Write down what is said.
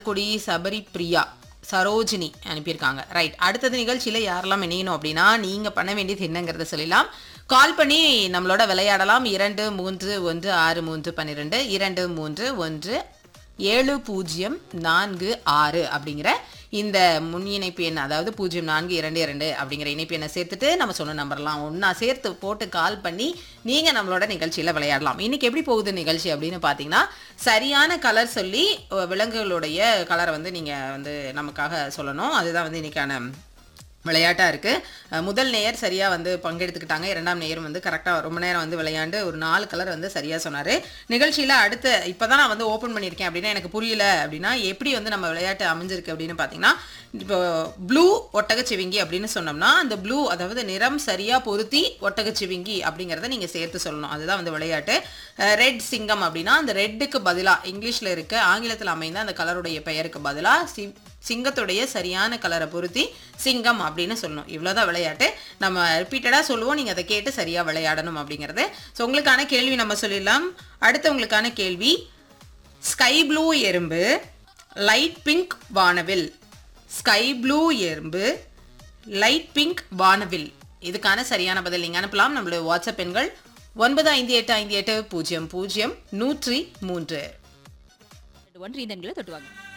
குடி சபரி பிரியா சரோஜினி அனுப்பியிருக்காங்க ரைட் அடுத்தது நிகழ்ச்சியில் யாரெல்லாம் இணையணும் அப்படின்னா நீங்கள் பண்ண வேண்டியது என்னங்கிறத சொல்லலாம் கால் பண்ணி நம்மளோட விளையாடலாம் இரண்டு மூன்று ஒன்று ஆறு மூன்று பன்னிரெண்டு இரண்டு மூன்று ஒன்று ஏழு பூஜ்ஜியம் நான்கு ஆறு அப்படிங்கிற இந்த முன் இணைப்பு எண் அதாவது பூஜ்ஜியம் நான்கு இரண்டு இரண்டு அப்படிங்கிற இணைப்பு எண்ணை சேர்த்துட்டு நம்ம சொன்ன நம்பர்லாம் ஒன்றா சேர்த்து போட்டு கால் பண்ணி நீங்கள் நம்மளோட நிகழ்ச்சியில் விளையாடலாம் இன்னைக்கு எப்படி போகுது நிகழ்ச்சி அப்படின்னு பார்த்தீங்கன்னா சரியான கலர் சொல்லி அஹ், விலங்குகளுடைய கலரை வந்து நீங்கள் வந்து நமக்காக சொல்லணும் அதுதான் வந்து இன்னைக்கான விளையாட்டாக இருக்குது முதல் நேயர் சரியாக வந்து பங்கெடுத்துக்கிட்டாங்க இரண்டாம் நேயரும் வந்து கரெக்டாக ரொம்ப நேரம் வந்து விளையாண்டு ஒரு நாலு கலர் வந்து சரியாக சொன்னார் நிகழ்ச்சியில் அடுத்த இப்போ தான் நான் வந்து ஓப்பன் பண்ணியிருக்கேன் அப்படின்னா எனக்கு புரியல அப்படின்னா எப்படி வந்து நம்ம விளையாட்டு அமைஞ்சிருக்கு அப்படின்னு பார்த்தீங்கன்னா இப்போ ப்ளூ ஒட்டகச்சிவிங்கி அப்படின்னு சொன்னோம்னா அந்த ப்ளூ அதாவது நிறம் சரியாக பொருத்தி ஒட்டகச்சிவிங்கி அப்படிங்கிறத நீங்கள் சேர்த்து சொல்லணும் அதுதான் வந்து விளையாட்டு ரெட் சிங்கம் அப்படின்னா அந்த ரெட்டுக்கு பதிலாக இங்கிலீஷில் இருக்க ஆங்கிலத்தில் அமைந்த அந்த கலருடைய பெயருக்கு பதிலாக சி சிங்கத்துடைய சரியான கலரை பொருத்தி சிங்கம் அப்படின்னு சொல்லணும் இவ்வளோதான் விளையாட்டு நம்ம ரிப்பீட்டடாக சொல்லுவோம் நீங்கள் அதை கேட்டு சரியாக விளையாடணும் அப்படிங்கிறது ஸோ உங்களுக்கான கேள்வி நம்ம சொல்லிடலாம் அடுத்து உங்களுக்கான கேள்வி ஸ்கை ப்ளூ எறும்பு லைட் பிங்க் வானவில் ஸ்கை ப்ளூ எறும்பு லைட் பிங்க் வானவில் இதுக்கான சரியான பதில் நீங்கள் அனுப்பலாம் நம்மளுடைய வாட்ஸ்அப் எண்கள் ஒன்பது ஐந்து எட்டு ஐந்து எட்டு பூஜ்ஜியம் பூஜ்ஜியம் நூற்றி மூன்று ஒன்று இந்த எண்களை தொட்டுவாங்க